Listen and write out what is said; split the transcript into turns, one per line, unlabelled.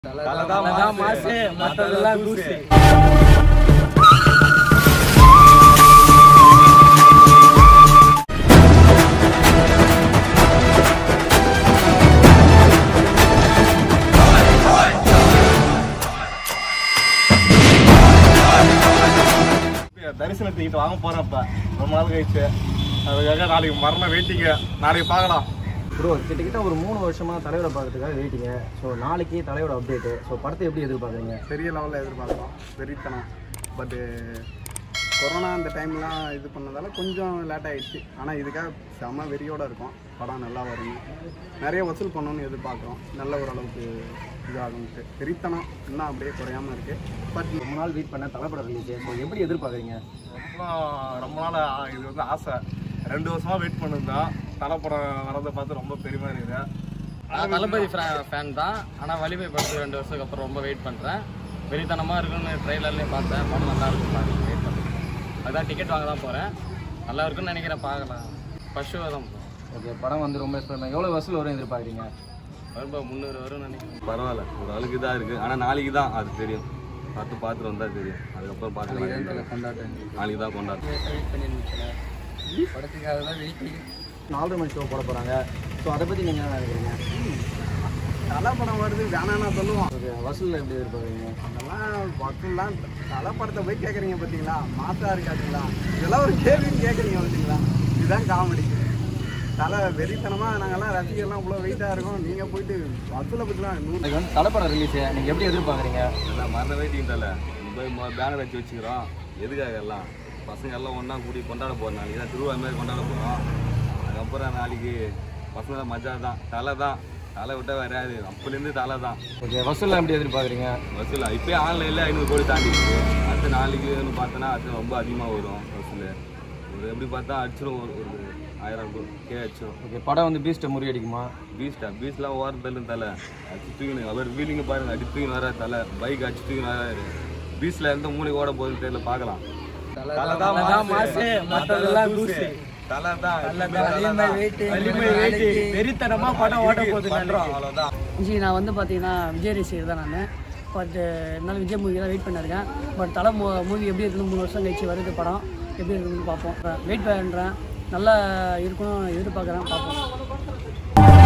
அதான் மாசு மற்றதெல்லாம் தூசு
தரிசனத்துக்கிட்ட வாங்க போறப்ப ரொம்ப நாள் கழிச்சு அதுக்காக நாளைக்கு மரண வெயிட்டிங்க நாளைக்கு பார்க்கலாம்
ப்ரோ கிட்டத்தட்ட ஒரு மூணு வருஷமா தலைவரை பார்க்கறதுக்காக வெயிட்டிங்க ஸோ நாளைக்கு தலைவரோட அப்டேட்டு ஸோ படத்தை எப்படி எதிர்பார்க்குறீங்க
பெரிய லெவலில் எதிர்பார்க்குறோம் வெறித்தனம் பட்டு கொரோனா அந்த டைம்லாம் இது பண்ணதால கொஞ்சம் லேட் ஆயிடுச்சு ஆனால் இதுக்காக செம வெறியோட இருக்கும் படம் நல்லா வரும் நிறைய வசூல் பண்ணணும்னு எதிர்பார்க்குறோம் நல்ல ஓரளவுக்கு இதாகும்ட்டு வெறித்தனம் இன்னும் அப்படியே குறையாம இருக்கு பட்
ரொம்ப நாள் வெயிட் பண்ண தலைப்படம் ரிலீஸ் ஸோ எப்படி எதிர்பார்க்குறீங்க
ரொம்ப ரொம்ப நாள் ஆ- இது வந்து ஆசை ரெண்டு வருஷமா வெயிட் பண்ணிருந்தோம் தலைப்படம் வரதை பார்த்து ரொம்ப பெருமையா இருக்குது
நான் தளபதி ஃபேன் தான் ஆனால் வலிமை படத்துக்கு ரெண்டு வருஷத்துக்கு அப்புறம் ரொம்ப வெயிட் பண்ணுறேன் வெறித்தனமாக இருக்குன்னு ட்ரெய்லர்லேயே பார்த்தேன் படம் நல்லா இருக்கும் பாருங்க வெயிட் பண்ணுறேன் அதுதான் டிக்கெட் வாங்க தான் போகிறேன் நல்லா இருக்குன்னு நினைக்கிறேன் பார்க்கலாம் ஃபர்ஸ்ட் ஷோ தான்
ஓகே படம் வந்து ரொம்ப எக்ஸ்பெக்ட் எவ்வளோ வசூல் வரும் எதிர்பார்க்குறீங்க
வரும்போது முந்நூறு வரும்னு நினைக்கிறேன்
பரவாயில்ல ஒரு ஆளுக்கு இதாக இருக்குது ஆனால் நாளைக்கு தான் அது தெரியும் பார்த்து பார்த்துட்டு வந்தால் தெரியும் அதுக்கப்புறம் பார்க்கலாம் நாளைக்கு தான் கொண்டாட்டம்
வெயிட் பண்ணி நினைக்கிறேன் படத்துக்காக தான் வெயிட் பண்ணி
நாலரை மணி ஷோ போட போகிறாங்க ஸோ அதை பற்றி நீங்கள் என்ன நினைக்கிறீங்க
தலை படம் வருது வேணாம் நான் சொல்லுவோம்
ஓகே வசூலில் எப்படி எதிர்பார்க்குறீங்க
அதெல்லாம் வசூல்லாம் தலை படத்தை போய் கேட்குறீங்க பார்த்தீங்களா மாசா இருக்காதுங்களா இதெல்லாம் ஒரு கேள்வின்னு கேட்குறீங்க பார்த்தீங்களா இதுதான் காமெடி தலை வெறித்தனமாக நாங்கள்லாம் ரசிகர்லாம் இவ்வளோ வெயிட்டாக இருக்கோம் நீங்கள் போயிட்டு வசூலை பற்றிலாம் நூறு
இன்னைக்கு வந்து தலைப்படம் ரிலீஸ் நீங்கள் எப்படி எதிர்பார்க்குறீங்க
எல்லாம் மரண வெயிட்டிங் தலை போய் பேனர் வச்சு வச்சுக்கிறோம் எதுக்காக எல்லாம் பசங்க எல்லாம் ஒன்றா கூடி கொண்டாட போகிறோம் நாளைக்கு தான் திருவிழா மாதிரி கொண்டாட போகிறோம் அதுக்கப்புறம் நாளைக்கு பசங்க மஜா தான் தலை தான் தலை விட்டால் வராது அப்போலேருந்து தலை தான்
ஓகே வசூலில் எப்படி எதிர்பார்க்குறீங்க
வசூல் இப்போயே ஆன்லைனில் ஐநூறு கோடி தாண்டிடுச்சு அடுத்த நாளைக்கு வந்து பார்த்தோன்னா அது ரொம்ப அதிகமாக வரும் வசூல் ஒரு எப்படி பார்த்தா அடிச்சிடும் ஒரு ஒரு ஆயிரம் கோ- கே அடிச்சிடும்
ஓகே படம் வந்து பீஸ்ட்டை முறியடிக்குமா
பீஸ்டா பீஸ்லாம் ஓரத்தில் தலை அடிச்சு தூக்கினு அவர் வீலிங்க பாருங்க அடி தூக்கின்னு வர தலை பைக் அடிச்சு தூக்கின்னு வராரு பீஸ்ல எந்த மூளை ஓட போகுதுன்னு தெரியல பார்க்கலாம்
அதான் மாசு மற்றதெல்லாம் தூசு
தலை தான்
வலிமை வெயிட் வெறித்தனமாக படம் ஓட போகுது
அவ்வளோதான்
ஜி நான் வந்து பார்த்தீங்கன்னா விஜய் ரசிகர் தான் நான் பட் என்னால் விஜய் மூவி தான் வெயிட் பண்ணிருக்கேன் பட் தலை மூ மூவி எப்படி இருக்குன்னு மூணு வருஷம் கழிச்சு வருது படம் எப்படி இருக்குன்னு பார்ப்போம் வெயிட் பண்ணுறேன் நல்லா இருக்கணும் எதிர்பார்க்குறேன் பார்ப்போம்